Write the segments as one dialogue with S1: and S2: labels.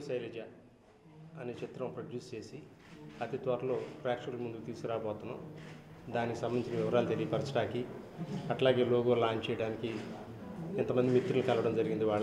S1: శైలజ అనే చిత్రం ప్రొడ్యూస్ చేసి అతి త్వరలో ప్రేక్షకుల ముందుకు తీసుకురాబోతున్నాం దానికి సంబంధించిన వివరాలు తెలియపరచడానికి అట్లాగే లోగో లాంచ్ చేయడానికి ఇంతమంది మిత్రులు కలవడం జరిగింది వాళ్ళ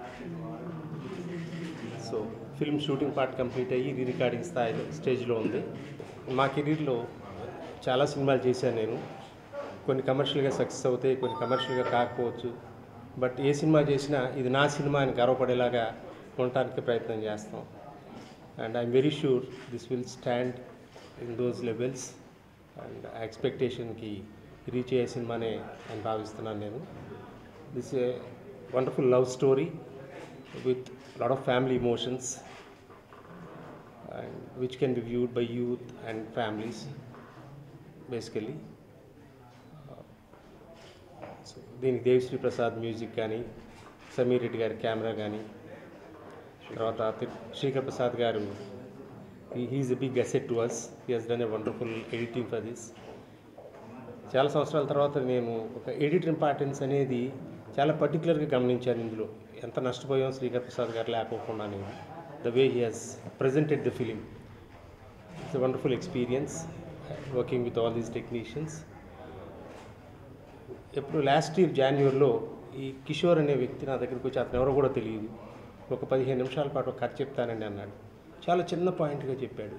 S1: so film shooting part complete అయ్యి రీ రికార్డింగ్ స్థాయిలో స్టేజ్లో ఉంది మా కెరీర్లో చాలా సినిమాలు చేశాను నేను కొన్ని కమర్షియల్గా సక్సెస్ అవుతాయి కొన్ని కమర్షియల్గా కాకపోవచ్చు బట్ ఏ సినిమా చేసినా ఇది నా సినిమా అని గర్వపడేలాగా ఉండటానికి ప్రయత్నం చేస్తాం and I'm very sure this will stand in those levels and ఆ ఎక్స్పెక్టేషన్కి రీచ్ అయ్యే సినిమానే అని భావిస్తున్నాను నేను this a wonderful love story with a lot of family emotions and which can be viewed by youth and families basically so దీనికి Devi Sri Prasad music కానీ సమీర్ రెడ్డి గారి కెమెరా కానీ తర్వాత తి- Srikar Prasad garu he's a big asset to us he he's done a wonderful editing for this చాలా సంవత్సరాల తర్వాత నేను ఒక ఎడిటర్ ఇంపార్టెన్స్ అనేది చాలా పర్టికులర్గా గమనించాను ఇందులో ఎంత నష్టపోయాం శ్రీకర్ ప్రసాద్ గారు లేకోకుండా నేను the way he has presented the film it's a wonderful experience working with all these technicians ఎప్పుడు లాస్ట్ ఇయర్ జాన్యువరిలో ఈ కిషోర్ అనే వ్యక్తి నా దగ్గరికి వచ్చి అతను ఎవరో కూడా తెలియదు ఒక పదిహేను నిమిషాల పాటు ఒక కథ చెప్తానండి అన్నాడు చాలా చిన్న పాయింట్గా చెప్పాడు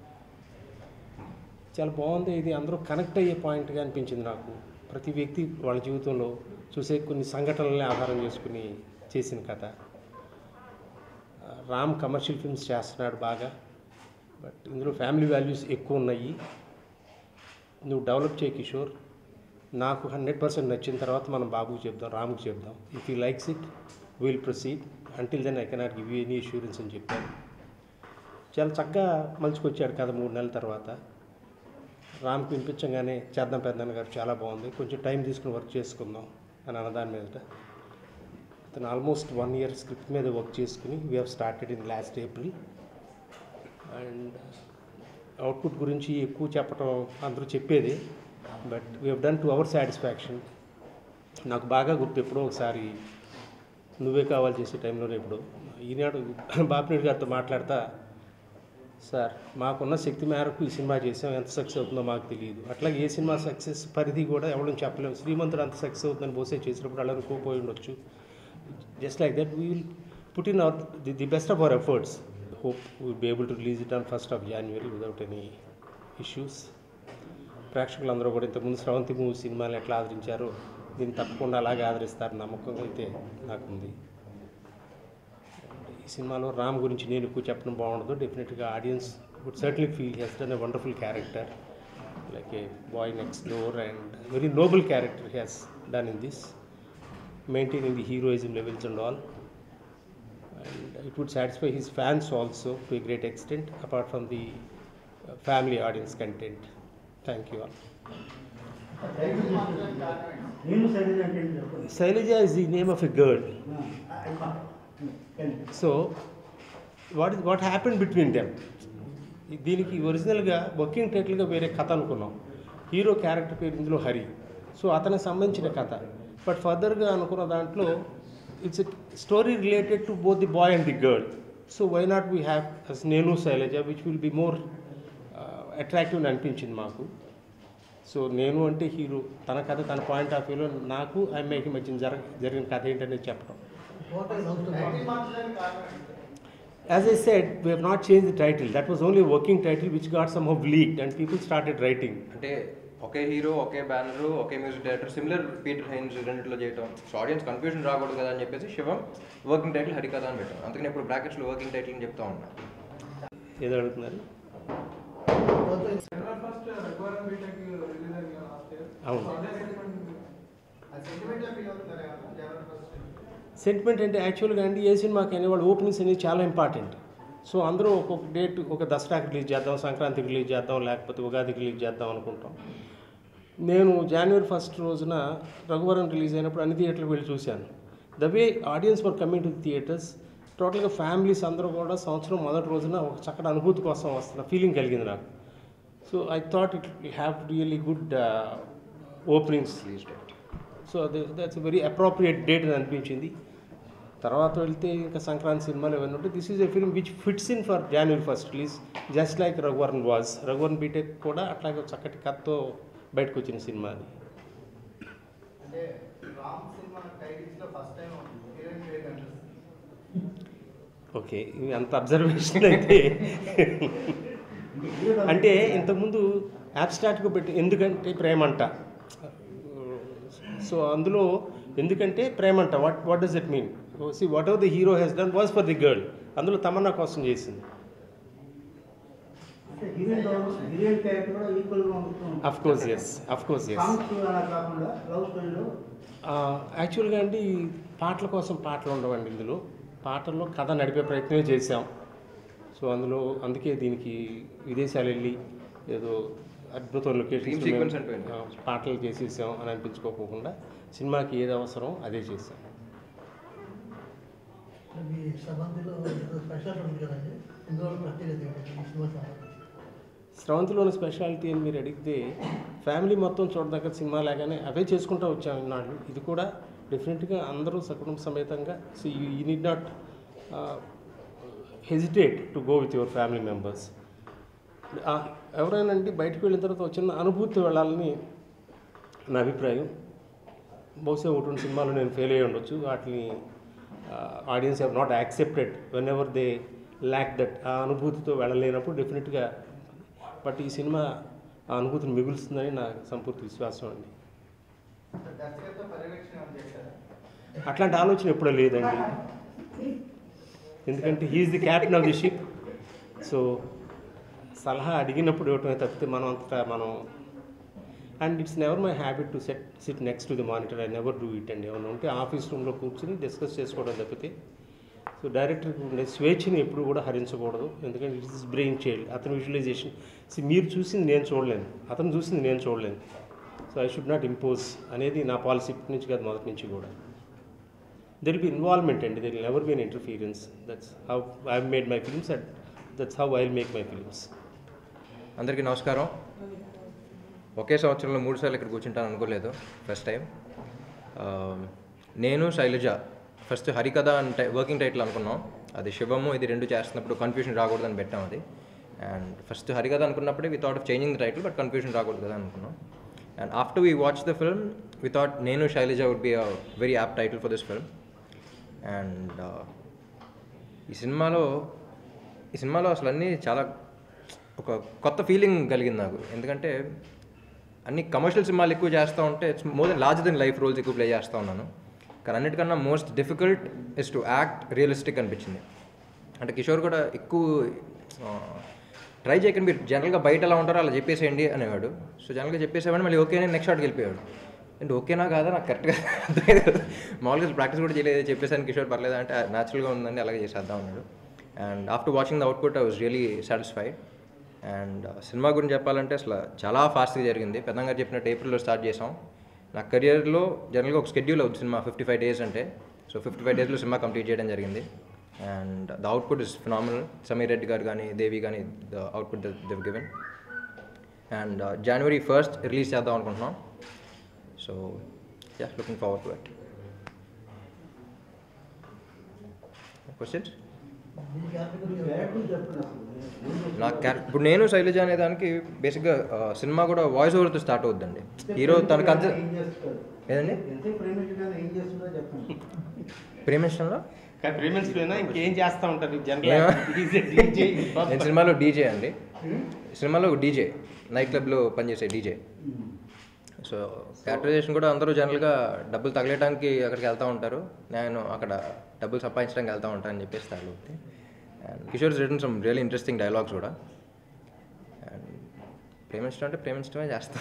S1: చాలా బాగుంది ఇది అందరూ కనెక్ట్ అయ్యే పాయింట్గా అనిపించింది నాకు ప్రతి వ్యక్తి వాళ్ళ జీవితంలో చూసే కొన్ని సంఘటనల్ని ఆధారం చేసుకుని చేసిన కథ ఆ, రామ్ కమర్షియల్ ఫిల్మ్స్ చేస్తున్నాడు బాగా బట్ ఇందులో ఫ్యామిలీ వాల్యూస్ ఎక్కువ ఉన్నాయి నువ్వు డెవలప్ చేయి కిషోర్ నాకు హండ్రెడ్ పర్సెంట్ నచ్చిన తర్వాత మనం బాబుకి చెప్దాం రాముకి చెప్దాం if you likes it will proceed until then I cannot give you any assurance అని చెప్పాను చాలా చక్కగా మలుచుకొచ్చాడు కథ మూడు నెలల తర్వాత రామ్కి వినిపించగానే చేద్దాం పెద్దన్న గారు చాలా బాగుంది కొంచెం టైం తీసుకుని వర్క్ చేసుకుందాం అని అన్నదాని మీదట అతను ఆల్మోస్ట్ వన్ ఇయర్ స్క్రిప్ట్ మీద వర్క్ చేసుకుని we have started in last April and output గురించి ఎక్కువ చెప్పడం అందరూ చెప్పేది but we have done to our satisfaction నాకు బాగా గుర్తు ఎప్పుడో ఒకసారి నువ్వే కావాలి చేసే టైంలో ఇప్పుడు ఈనాడు బాపినేడు గారితో మాట్లాడతా సార్ మాకున్న శక్తి మేరకు ఈ సినిమా చేసాం ఎంత సక్సెస్ అవుతుందో మాకు తెలియదు అట్లాగే ఏ సినిమా సక్సెస్ పరిధి కూడా ఎవరు చెప్పలేము శ్రీమంతుడు అంత సక్సెస్ అవుతుందని బోసే చేసినప్పుడు అలా అనుకోపోయి ఉండొచ్చు just like that we will put in our the the best of our efforts hope will be able to release it on first of January without any issues ప్రేక్షకులందరూ కూడా ఇంతకుముందు స్రవంతి మూవీ సినిమాలు ఎట్లా ఆదరించారో దీన్ని తప్పకుండా అలాగే ఆదరిస్తారు నమ్మకం అయితే నాకుంది ఈ సినిమాలో రామ్ గురించి నేను ఎక్కువ చెప్పడం బాగుండదు డెఫినెట్గా audience would certainly feel he's done a wonderful character like a boy next door and very noble character has done in this maintaining the heroism levels and all. And it would satisfy his fans also to a great extent, apart from the uh, family audience content. Thank you all.
S2: నేను శైలజ అంటే ఏంటి చెప్పండి
S1: Sailaja is the name of a girl. So, what is what happened between them? దీనికి ఒరిజినల్గా working టైటిల్గా వేరే కథ అనుకున్నాం hero character పేరు ఇందులో హరి సో అతనికి సంబంధించిన కథ బట్ ఫర్దర్గా అనుకున్న దాంట్లో it's story related to both the boy and the girl so why not we have us Nenu Sailaja which will be more attractive అని అనిపించింది మాకు సో నేను అంటే హీరో తన కథ తన పాయింట్ ఆఫ్ వ్యూలో నాకు అమ్మాయికి మధ్య జరగ జరిగిన కథ ఏంటనేది చెప్పడం As I said, we have not changed the title. That was only a working title which got somehow leaked and people started writing.
S3: అంటే ఒకే హీరో ఒకే బ్యానర్ ఒకే music director similar Peter Hein రెండిట్లో చేయటం సో ఆడియన్స్ కన్ఫ్యూజన్ రాకూడదు కదా అని చెప్పేసి శివం వర్కింగ్ టైటిల్ హరికథ అని పెట్టాం అందుకని ఇప్పుడు బ్రాకెట్స్లో వర్కింగ్ టైటిల్ అని చెప్తా ఉన్నా
S1: ఏదో అడుగుతున్నారు
S4: జనవరి ఫస్ట్ రఘువరం బీటెక్ రిలీజ్ అయింది కదా లాస్ట్ ఇయర్
S1: అవును.
S4: సో అదే సెగ్మెంట్
S1: సెంటిమెంట్ అంటే యాక్చువల్గా అండి ఏ సినిమాకైనా వాళ్ళ ఓపెనింగ్స్ అనేది చాలా ఇంపార్టెంట్ సో అందరూ ఒక్కొక్క డేట్ ఒక దసరాకి రిలీజ్ చేద్దాం సంక్రాంతికి రిలీజ్ చేద్దాం లేకపోతే ఉగాదికి రిలీజ్ చేద్దాం అనుకుంటాం నేను జనవరి ఫస్ట్ రోజున రఘువరం రిలీజ్ అయినప్పుడు అన్ని థియేటర్లకు వెళ్ళి చూశాను the way audience for coming to theatres టోటల్గా ఫ్యామిలీస్ అందరూ కూడా సంవత్సరం మొదటి రోజున ఒక చక్కటి అనుభూతి కోసం వస్తున్న ఫీలింగ్ కలిగింది నాకు so I thought it have really good openings
S3: release date
S1: so అది దట్స్ వెరీ అప్రోప్రియేట్ డేట్ అని అనిపించింది తర్వాత వెళ్తే ఇంకా సంక్రాంతి సినిమాలు ఇవన్నీ ఉంటే this is a film which fits in for January first release just like Raghuvaran was Raghuvaran BTech కూడా అట్లాగే ఒక చక్కటి కథతో బయటకు వచ్చిన సినిమా అది
S5: అంటే రామ్ సినిమా టైటిల్స్ లో ఫస్ట్ టైం హీరోయిన్ పేరు కనిపిస్తుంది
S1: ఓకే ఇది అంత అబ్జర్వేషన్ అయితే అంటే ఇంతకుముందు యాబ్స్ట్రాక్ట్గా పెట్టి ఎందుకంటే ప్రేమంట సో అందులో ఎందుకంటే ప్రేమంట what what does it mean see whatever the hero he's done was for the girl అందులో తమన్నా కోసం చేసింది
S2: అంటే హీరోయిన్ హీరోయిన్ క్యారెక్టర్ కూడా ఈక్వల్ గా ఉంటుంది
S1: of course yes of course yes
S2: songs అలా కాకుండా లవ్ స్టోరీలో
S1: యాక్చువల్గా అండి ఈ పాటల కోసం పాటలు ఉండవండి ఇందులో పాటల్లో కథ నడిపే ప్రయత్నమే చేశాం సో అందులో అందుకే దీనికి విదేశాలు వెళ్ళి ఏదో అద్భుతం
S3: Dream
S1: లొకేషన్
S3: sequence అంటూ
S1: పాటలు చేసేసాం అని అనిపించుకోకుండా సినిమాకి ఏది అవసరం అదే చేసాం
S6: మీ సబంధిలో ఏదో స్పెషల్ ఉంది కదండి ఇందులో ప్రత్యేకత ఏంటి ఈ సినిమా సంబంధించి
S1: స్రవంతిలోని స్పెషాలిటీ అని మీరు అడిగితే ఫ్యామిలీ మొత్తం చూడదగ్గ సినిమా లాగానే అవే చేసుకుంటూ వచ్చాం ఇన్నాళ్ళు ఇది కూడా డెఫినెట్గా అందరూ సకుటుంబ సమేతంగా so you need not hesitate to go with your family members ఎవరైనా అంటే బయటకు వెళ్ళిన తర్వాత ఒక చిన్న అనుభూతి వెళ్ళాలని నా అభిప్రాయం బహుశా ఒకటి రెండు సినిమాలు నేను ఫెయిల్ అయ్యి ఉండొచ్చు వాటిని audience have not accepted whenever they lack that ఆ అనుభూతితో వెళ్ళలేనప్పుడు డెఫినెట్గా బట్ ఈ సినిమా ఆ అనుభూతిని మిగులుస్తుందని నా సంపూర్తి విశ్వాసం అండి
S5: దర్శకత్వ పర్యవేక్షణ ఏమైనా చేశారా
S1: అట్లాంటి ఆలోచన ఎప్పుడూ లేదండి ఎందుకంటే he's the captain of the ship so సలహా అడిగినప్పుడు ఇవ్వటమే తప్పితే మనం అంతటా మనం and it's never my habit to set sit next to the monitor I never do it అండి ఏమైనా ఉంటే ఆఫీస్ రూమ్లో కూర్చుని డిస్కస్ చేసుకోవడం తప్పితే సో డైరెక్టర్కి ఉండే స్వేచ్ఛని ఎప్పుడు కూడా హరించకూడదు ఎందుకంటే ఇట్ ఇస్ బ్రెయిన్ చైల్డ్ అతని విజువలైజేషన్ మీరు చూసింది నేను చూడలేను అతను చూసింది నేను చూడలేను so I should not impose అనేది నా పాలసీ ఇప్పటి నుంచి కాదు మొదటి నుంచి కూడా దెర్ బి ఇన్వాల్వ్మెంట్ అండి there never be an interference that's how I made my films and that's how I make my films
S3: అందరికీ నమస్కారం ఒకే సంవత్సరంలో మూడు సార్లు ఇక్కడ కూర్చుంటాను అనుకోలేదు ఫస్ట్ టైం నేను శైలజ ఫస్ట్ హరికథ అంటే వర్కింగ్ టైటిల్ అనుకున్నాం అది శివము ఇది రెండు చేస్తున్నప్పుడు కన్ఫ్యూజన్ రాకూడదని పెట్టాం అది అండ్ ఫస్ట్ హరికథ అనుకున్నప్పుడే we thought of changing the title but confusion రాకూడదు కదా అనుకున్నాం and after we watch the film we thought Nenu Sailaja would be a very apt title for this film and ఈ సినిమాలో ఈ సినిమాలో అసలు అన్నీ చాలా ఒక కొత్త ఫీలింగ్ కలిగింది నాకు ఎందుకంటే అన్ని కమర్షియల్ సినిమాలు ఎక్కువ చేస్తూ ఉంటే it's more than larger than life roles ఎక్కువ ప్లే చేస్తూ ఉన్నాను కానీ అన్నిటికన్నా most difficult is to act realistic అనిపించింది అంటే కిషోర్ కూడా ఎక్కువ ట్రై చేయకండి మీరు జనరల్గా బయట ఎలా ఉంటారో అలా చెప్పేసేయండి అనేవాడు సో జనరల్గా చెప్పేసేవాడిని మళ్ళీ ఓకే నెక్స్ట్ షాట్కి వెళ్ళిపోయాడు అండ్ ఓకేనా కాదా నాకు కరెక్ట్గా అర్థమయ్యేది మామూలుగా ప్రాక్టీస్ కూడా చేయలేదు చెప్పేసాను కిషోర్ పర్లేదా అంటే న్యాచురల్గా ఉందండి అలాగే చేసేద్దాం అన్నాడు and after watching the output I was really satisfied and సినిమా గురించి చెప్పాలంటే అసలు చాలా ఫాస్ట్గా జరిగింది పెద్దంగా చెప్పినట్టు ఏప్రిల్లో స్టార్ట్ చేసాం నా కెరియర్లో జనరల్గా ఒక స్కెడ్యూల్ అవుతుంది సినిమా ఫిఫ్టీ ఫైవ్ డేస్ అంటే సో ఫిఫ్టీ ఫైవ్ డేస్లో సినిమా కంప్లీట్ చేయడం జరిగింది and the output is phenomenal Sameer Reddy garu కానీ దేవి కానీ the output they given and January first release చేద్దాం అనుకుంటున్నాం so yeah looking forward to it questions
S6: మీ క్యారెక్టర్ గురించి
S2: క్యారెక్టర్ చెప్పండి అసలు
S3: నా క్యారెక్టర్ ఇప్పుడు నేను శైలజ అనే దానికి బేసిక్గా ఆ, సినిమా కూడా వాయిస్ ఓవర్తో స్టార్ట్ అవుద్దండి హీరో తనకు అంత
S2: ఏం చేస్తారు
S3: ఏదండి
S2: ఎంత ప్రేమించడానికి ఏం చేస్తుందో చెప్పండి
S3: ప్రేమించడంలో
S1: కానీ ప్రేమిన్స్ పోయినా ఇంకేం చేస్తూ ఉంటారు
S3: ఏమా?
S1: జనరల్
S3: నేను సినిమాలో డీజే అండి సినిమాలో డీజే నైట్ క్లబ్లో పనిచేసే డీజే సో క్యారెక్టరైజేషన్ కూడా అందరూ జనరల్గా డబ్బులు తగలేయడానికి అక్కడికి వెళ్తూ ఉంటారు నేను అక్కడ డబ్బులు సంపాదించడానికి వెళ్తూ ఉంటాను అని చెప్పేసి తాగు and Kishore return some really interesting dialogues కూడా అండ్ ప్రేమించడం అంటే ప్రేమించడమే చేస్తాం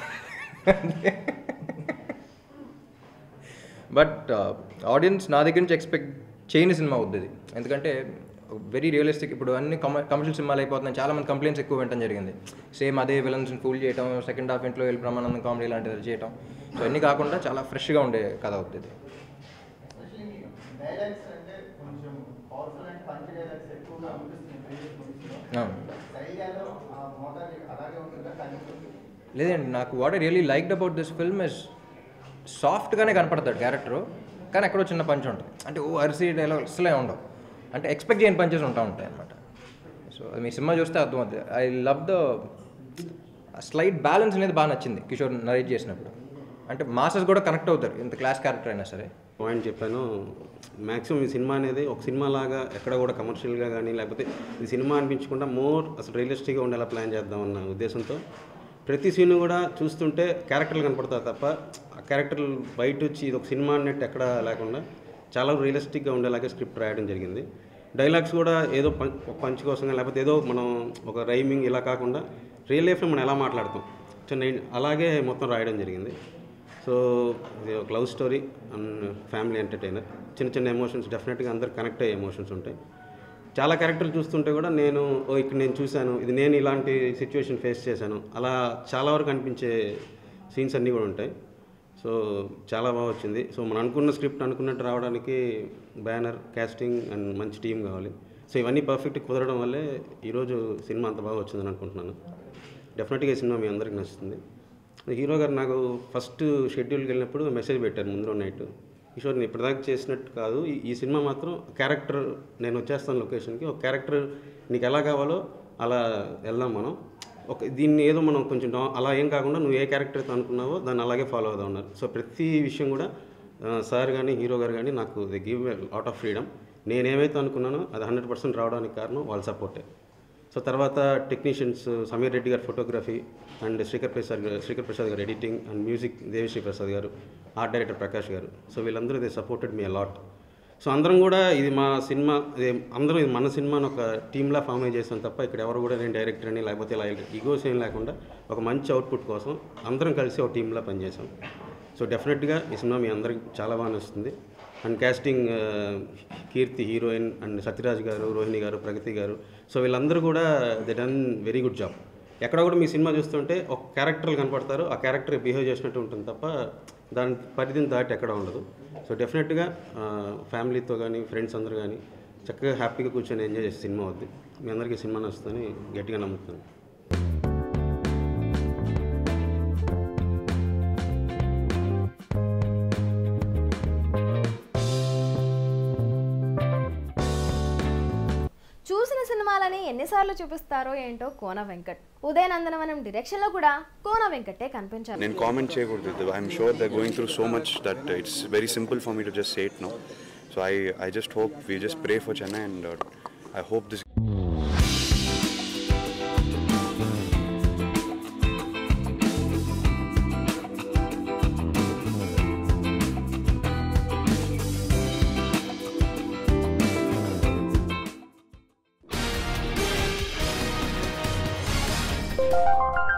S3: బట్ ఆడియన్స్ నా దగ్గర నుంచి ఎక్స్పెక్ట్ చేయని సినిమా అవుద్ది ఇది ఎందుకంటే వెరీ రియలిస్టిక్ ఇప్పుడు అన్ని కమ కమర్షియల్ సినిమాలు అయిపోతున్నాయి చాలా మంది కంప్లైంట్స్ ఎక్కువ వినడం జరిగింది సేమ్ అదే విలన్స్ ఫూల్ చేయటం సెకండ్ హాఫ్ ఇంట్లో వెళ్ళి బ్రహ్మానందం కామెడీ లాంటిది చేయటం సో అన్నీ కాకుండా చాలా ఫ్రెష్గా ఉండే కథ అవుతుంది ఇది
S5: ఎస్పెషల్లీ డైలాగ్స్ అంటే కొంచెం పవర్ఫుల్ అండ్ పంచ్ డైలాగ్స్ ఎక్కువగా అనిపిస్తుంది ప్రీవియస్ మూవీస్లో
S3: ఆ.
S5: శైలియాలో ఆ మోటార్ అలాగే ఉంటుందా కనిపిస్తుంది
S3: లేదండి నాకు what I really liked about this film is సాఫ్ట్గానే కనపడతాడు క్యారెక్టరు కానీ ఎక్కడో చిన్న పంచ్ ఉంటుంది అంటే ఓ అరిసి డైలాగ్ అసలే ఉండవు అంటే ఎక్స్పెక్ట్ చేయని పంచెస్ ఉంటా ఉంటాయి అనమాట సో అది మీ సినిమా చూస్తే అర్థమవుతుంది I love the slight balance అనేది బాగా నచ్చింది కిషోర్ నరేట్ చేసినప్పుడు అంటే మాసెస్ కూడా కనెక్ట్ అవుతారు ఇంత క్లాస్ క్యారెక్టర్ అయినా సరే
S7: పాయింట్ చెప్పాను మ్యాక్సిమం ఈ సినిమా అనేది ఒక సినిమా లాగా ఎక్కడ కూడా కమర్షియల్గా కానీ లేకపోతే ఈ సినిమా అనిపించకుండా మోర్ అసలు రియలిస్టిక్గా ఉండేలా ప్లాన్ చేద్దామన్న ఉద్దేశంతో ప్రతి సీన్ కూడా చూస్తుంటే క్యారెక్టర్లు కనపడతారు తప్ప ఆ క్యారెక్టర్లు బయట వచ్చి ఇది ఒక సినిమా అన్నట్టు ఎక్కడ లేకుండా చాలా రియలిస్టిక్గా ఉండేలాగే స్క్రిప్ట్ రాయడం జరిగింది డైలాగ్స్ కూడా ఏదో పం పంచ్ కోసం లేకపోతే ఏదో మనం ఒక రైమింగ్ ఇలా కాకుండా రియల్ లైఫ్లో మనం ఎలా మాట్లాడతాం సో నేను అలాగే మొత్తం రాయడం జరిగింది సో ఇది ఒక love story and family entertainer చిన్న చిన్న ఎమోషన్స్ డెఫినెట్గా అందరు కనెక్ట్ అయ్యే ఎమోషన్స్ ఉంటాయి చాలా క్యారెక్టర్లు చూస్తుంటే కూడా నేను ఓ ఇక్కడ నేను చూశాను ఇది నేను ఇలాంటి సిచ్యువేషన్ ఫేస్ చేశాను అలా చాలా వరకు అనిపించే సీన్స్ అన్నీ కూడా ఉంటాయి సో చాలా బాగా వచ్చింది సో మనం అనుకున్న స్క్రిప్ట్ అనుకున్నట్టు రావడానికి బ్యానర్ కాస్టింగ్ అండ్ మంచి టీం కావాలి సో ఇవన్నీ పర్ఫెక్ట్ కుదరడం వల్లే ఈరోజు సినిమా అంత బాగా వచ్చిందని అనుకుంటున్నాను డెఫినెట్గా ఈ సినిమా మీ అందరికి నచ్చుతుంది హీరో గారు నాకు ఫస్ట్ షెడ్యూల్కి వెళ్ళినప్పుడు మెసేజ్ పెట్టారు ముందు రోజు నైట్ కిషోర్ నేను ఇప్పటిదాకా చేసినట్టు కాదు ఈ- ఈ సినిమా మాత్రం క్యారెక్టర్ నేను వచ్చేస్తాను లొకేషన్కి ఒక క్యారెక్టర్ నీకు ఎలా కావాలో అలా వెళ్దాం మనం ఒక దీన్ని ఏదో మనం కొంచెం డా- అలా ఏం కాకుండా నువ్వు ఏ క్యారెక్టర్ అయితే అనుకున్నావో దాన్ని అలాగే ఫాలో అవుదాం ఉన్నారు సో ప్రతి విషయం కూడా ఆ, సార్ కానీ హీరో గారు కానీ నాకు the give lot of freedom నేనేమైతే అనుకున్నానో అది హండ్రెడ్ పర్సెంట్ రావడానికి కారణం వాళ్ళ సపోర్టే సో తర్వాత technicians Sameer Reddy garu photography and Srikar Prasad garu Srikar Prasad garu editing and music Devi Sri Prasad garu art director Prakash garu so వీళ్ళందరూ they supported me a lot so అందరం కూడా ఇది మా సినిమా ఇది అందరం ఇది మన సినిమాని ఒక టీంలా ఫామ్ అయి చేస్తాం తప్ప ఇక్కడ ఎవరు కూడా నేను డైరెక్టర్ అని లేకపోతే ఇలా ఈగోస్ ఏం లేకుండా ఒక మంచి అవుట్పుట్ కోసం అందరం కలిసి ఒక టీంలా పనిచేసాం సో డెఫినెట్గా ఈ సినిమా మీ అందరికి చాలా బాగా నచ్చుతుంది and casting Keerthi heroine and Sathyaraj garu Rohini garu Pragathi garu so వీళ్ళందరూ కూడా they done very good job ఎక్కడ కూడా మీ సినిమా చూస్తుంటే ఒక క్యారెక్టర్లు కనపడతారు ఆ క్యారెక్టర్ బిహేవ్ చేసినట్టు ఉంటుంది తప్ప దాని పరిధిని దాటి ఎక్కడ ఉండదు సో డెఫినెట్గా ఫ్యామిలీతో కానీ ఫ్రెండ్స్ అందరూ కానీ చక్కగా హ్యాపీగా కూర్చొని ఎంజాయ్ చేసే సినిమా అవుద్ది మీ అందరికీ సినిమా నచ్చుతుందని గట్టిగా నమ్ముతున్నాను
S8: చూసిన సినిమాలని ఎన్నిసార్లు చూపిస్తారో ఏంటో కోన వెంకట్ ఉదయ నందనవనం డైరెక్షన్ లో కూడా కోన వెంకటే కనిపించారు
S9: నేను కామెంట్ చేయకూడదు I'm sure the going through so much that it's very simple for me to just say it no so I I just hope we just pray for Chennai and I hope this
S8: Thank you.